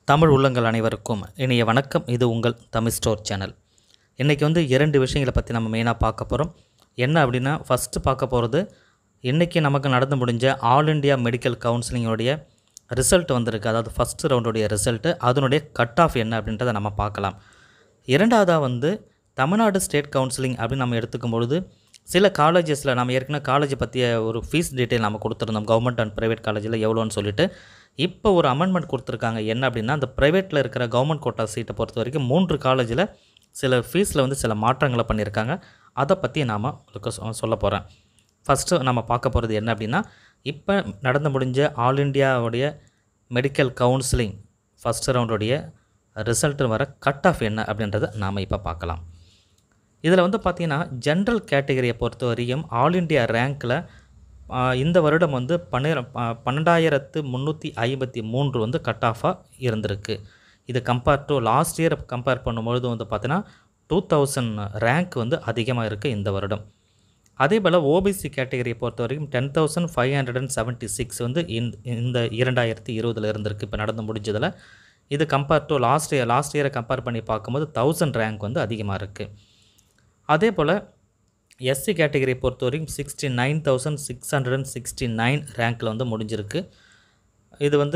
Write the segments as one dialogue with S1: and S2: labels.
S1: தமிழ் உள்ளங்கள் அனைவருக்கும் இனிய வணக்கம் இது உங்கள் தமிழ் ஸ்டோர் சேனல் இன்றைக்கி வந்து இரண்டு விஷயங்களை பற்றி நம்ம மெயினாக பார்க்க போகிறோம் என்ன அப்படின்னா ஃபஸ்ட்டு பார்க்க போகிறது இன்றைக்கி நமக்கு நடந்து முடிஞ்ச ஆல் இண்டியா மெடிக்கல் கவுன்சிலிங்கோடைய ரிசல்ட் வந்திருக்கு அதாவது ஃபஸ்ட்டு ரவுண்டுடைய ரிசல்ட்டு அதனுடைய கட் ஆஃப் என்ன அப்படின்றத நம்ம பார்க்கலாம் இரண்டாவதாக வந்து தமிழ்நாடு ஸ்டேட் கவுன்சிலிங் அப்படின்னு நம்ம எடுத்துக்கும் பொழுது சில காலேஜஸில் நம்ம ஏற்கனவே காலேஜை பற்றிய ஒரு ஃபீஸ் டீட்டெயில் நம்ம கொடுத்துருந்தோம் கவர்மெண்ட் அண்ட் ப்ரைவேட் காலேஜில் எவ்வளோன்னு சொல்லிட்டு இப்போ ஒரு அமெண்ட்மெண்ட் கொடுத்துருக்காங்க என்ன அப்படின்னா அந்த ப்ரைவேட்டில் இருக்கிற கவர்மெண்ட் கோட்டா சீட்டை பொறுத்த வரைக்கும் மூன்று காலேஜில் சில ஃபீஸில் வந்து சில மாற்றங்களை பண்ணியிருக்காங்க அதை பற்றி நாம் உங்களுக்கு சொ- சொல்ல போகிறேன் ஃபஸ்ட்டு நம்ம பார்க்க போகிறது என்ன அப்படின்னா இப்போ நடந்து முடிஞ்ச ஆல் இண்டியாவுடைய மெடிக்கல் கவுன்சிலிங் ஃபஸ்ட் ரவுண்டுடைய ரிசல்ட் வர கட் ஆஃப் என்ன அப்படின்றத நாம் இப்போ பார்க்கலாம் இதில் வந்து பார்த்திங்கன்னா ஜென்ரல் கேட்டகரியை பொறுத்த வரையும் ஆல் இண்டியா ரேங்க்கில் இந்த வருடம் வந்து பன்னிர ப- பன்னெண்டாயிரத்து முந்நூற்றி ஐம்பத்தி மூன்று வந்து கட் ஆஃபாக இருந்திருக்கு இது compare to last year compare பண்ணும்பொழுது வந்து பார்த்தீங்கன்னா டூ தௌசண்ட் ரேங்க் வந்து அதிகமாக இருக்குது இந்த வருடம் அதே போல் ஓபிசி கேட்டகரியை பொறுத்த வரைக்கும் ten thousand five hundred and seventy six வந்து இந்த இந்த இரண்டாயிரத்தி இருபதில் இருந்திருக்கு இப்போ நடந்து முடிஞ்சதில் இது compare to last year last இயரை கம்பேர் பண்ணி பார்க்கும்போது தௌசண்ட் ரேங்க் வந்து அதிகமாக இருக்குது அதே போல் எஸ்சி கேட்டகரியை பொறுத்த வரைக்கும் sixty nine thousand six hundred and sixty nine ரேங்க்கில் வந்து முடிஞ்சிருக்கு இது வந்து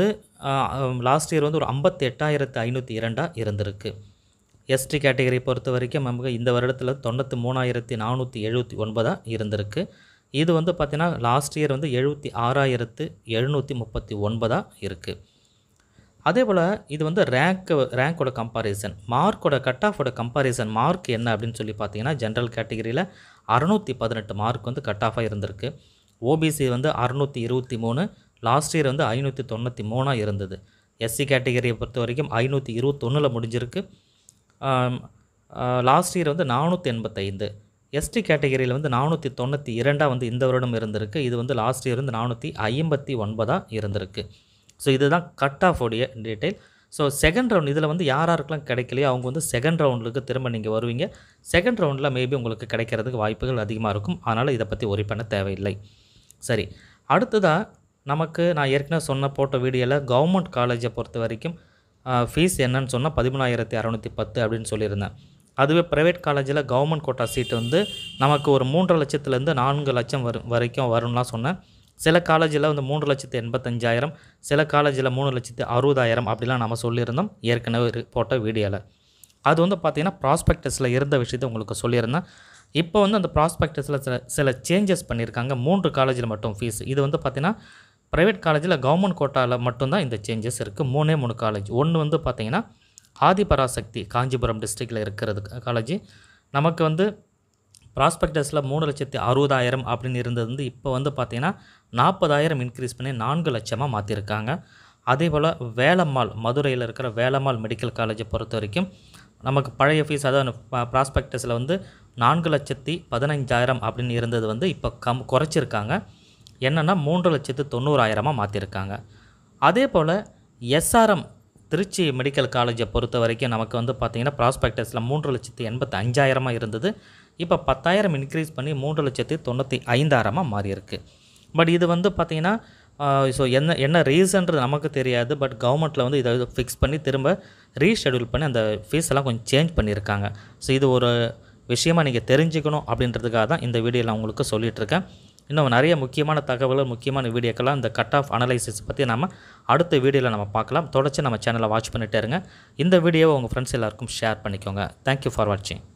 S1: லாஸ்ட் இயர் வந்து ஒரு ஐம்பத்தி எட்டாயிரத்து ஐநூற்றி இரண்டாக இருந்திருக்கு எஸ்டி கேட்டகரி பொறுத்த வரைக்கும் நமக்கு இந்த வருடத்தில் தொண்ணூற்றி மூணாயிரத்தி நானூற்றி எழுபத்தி ஒன்பதாக இருந்திருக்கு இது வந்து பார்த்திங்கன்னா லாஸ்ட் இயர் வந்து எழுபத்தி ஆறாயிரத்து எழுநூற்றி முப்பத்தி ஒன்பதாக இருக்குது அதே போல் இது வந்து ரேங்க் ரேங்க்கோட கம்பாரிசன் மார்க்கோட கட் ஆஃபோட கம்பாரிசன் மார்க் என்ன அப்படின்னு சொல்லி பார்த்தீங்கன்னா ஜென்ரல் கேட்டகரியில் அறநூற்றி பதினெட்டு மார்க் வந்து கட் ஆஃபாக இருந்திருக்கு ஓபிசி வந்து அறநூற்றி இருபத்தி மூணு லாஸ்ட் இயர் வந்து ஐநூற்றி தொண்ணூற்றி மூணாக இருந்தது எஸ்சி கேட்டகரியை பொறுத்த வரைக்கும் ஐநூற்றி இருபத்தொன்னில் முடிஞ்சிருக்கு லாஸ்ட் இயர் வந்து நானூற்றி எண்பத்தைந்து எஸ்டி கேட்டகரியில் வந்து நானூற்றி தொண்ணூற்றி இரண்டாக வந்து இந்த வருடம் இருந்திருக்கு இது வந்து லாஸ்ட் இயர் வந்து நானூற்றி ஐம்பத்தி ஒன்பதாக இருந்திருக்கு ஸோ இதுதான் கட் ஆஃப் உடைய டீட்டெயில் ஸோ செகண்ட் ரவுண்ட் இதில் வந்து யார் யாருக்கெல்லாம் கிடைக்கலையோ அவங்க வந்து செகண்ட் ரவுண்டுக்கு திரும்ப நீங்கள் வருவீங்க செகண்ட் ரவுண்டில் மேபி உங்களுக்கு கிடைக்கிறதுக்கு வாய்ப்புகள் அதிகமாக இருக்கும் அதனால் இதை பற்றி ஒரி பண்ண தேவையில்லை சரி அடுத்ததாக நமக்கு நான் ஏற்கனவே சொன்ன போட்ட வீடியோவில் கவர்மெண்ட் காலேஜை பொறுத்த வரைக்கும் ஃபீஸ் என்னன்னு சொன்னால் பதிமூணாயிரத்தி அறநூற்றி பத்து அப்படின்னு சொல்லியிருந்தேன் அதுவே ப்ரைவேட் காலேஜில் கவர்மெண்ட் கோட்டா சீட்டு வந்து நமக்கு ஒரு மூன்றரை லட்சத்துலேருந்து நான்கு லட்சம் வரும் வரைக்கும் வரும்லாம் சொன்னேன் சில காலேஜில் வந்து மூன்று லட்சத்து எண்பத்தஞ்சாயிரம் சில காலேஜில் மூணு லட்சத்து அறுபதாயிரம் அப்படிலாம் நம்ம சொல்லியிருந்தோம் ஏற்கனவே இரு- போட்ட வீடியோவில் அது வந்து பார்த்திங்கன்னா ப்ராஸ்பெக்டஸில் இருந்த விஷயத்தை உங்களுக்கு சொல்லியிருந்தேன் இப்போ வந்து அந்த ப்ராஸ்பெக்டஸில் சில சில சேஞ்சஸ் பண்ணியிருக்காங்க மூன்று காலேஜில் மட்டும் ஃபீஸ் இது வந்து பார்த்திங்கன்னா ப்ரைவேட் காலேஜில் கவர்மெண்ட் கோட்டாவில் மட்டும்தான் இந்த சேஞ்சஸ் இருக்குது மூணே மூணு காலேஜ் ஒன்று வந்து பார்த்திங்கன்னா ஆதிபராசக்தி காஞ்சிபுரம் டிஸ்ட்ரிக்டில் இருக்கிறது காலேஜ் நமக்கு வந்து ப்ராஸ்பெக்டஸில் மூணு லட்சத்தி அறுபதாயிரம் அப்படின்னு இருந்தது வந்து இப்போ வந்து பார்த்திங்கன்னா நாற்பதாயிரம் இன்க்ரீஸ் பண்ணி நான்கு லட்சமாக மாற்றிருக்காங்க அதே போல் வேலம்மாள் மதுரையில் இருக்கிற வேலம்மாள் மெடிக்கல் காலேஜை பொறுத்த வரைக்கும் நமக்கு பழைய ஃபீஸ் அதாவது ப்ராஸ்பெக்டஸில் வந்து நான்கு லட்சத்தி பதினஞ்சாயிரம் அப்படின்னு இருந்தது வந்து இப்போ கம் குறைச்சிருக்காங்க என்னென்னா மூன்று லட்சத்து தொண்ணூறாயிரமாக மாற்றிருக்காங்க அதே போல் எஸ்ஆர்எம் திருச்சி மெடிக்கல் காலேஜை பொறுத்த வரைக்கும் நமக்கு வந்து பார்த்திங்கன்னா ப்ராஸ்பெக்டஸில் மூன்று லட்சத்து எண்பத்தி அஞ்சாயிரமாக இருந்தது இப்போ பத்தாயிரம் இன்க்ரீஸ் பண்ணி மூன்று லட்சத்து தொண்ணூற்றி ஐந்தாயிரமாக மாறியிருக்கு பட் இது வந்து பார்த்திங்கன்னா ஸோ என்ன என்ன ரீசன்றது நமக்கு தெரியாது பட் கவர்மெண்ட்டில் வந்து இதை ஃபிக்ஸ் பண்ணி திரும்ப ரீஷெடியூல் பண்ணி அந்த ஃபீஸ் எல்லாம் கொஞ்சம் சேஞ்ச் பண்ணியிருக்காங்க ஸோ இது ஒரு விஷயமா நீங்கள் தெரிஞ்சுக்கணும் அப்படின்றதுக்காக தான் இந்த வீடியோவில் நான் உங்களுக்கு சொல்லிட்டு இருக்கேன் இன்னும் நிறைய முக்கியமான தகவல்கள் முக்கியமான வீடியோக்கெல்லாம் இந்த கட் ஆஃப் அனலைசிஸ் பற்றி நம்ம அடுத்த வீடியோவில் நம்ம பார்க்கலாம் தொடர்ச்சி நம்ம சேனலை வாட்ச் பண்ணிட்டே இருங்க இந்த வீடியோவை உங்கள் ஃப்ரெண்ட்ஸ் எல்லாருக்கும் ஷேர் பண்ணிக்கோங்க தேங்க்யூ ஃபார் வாட்சிங்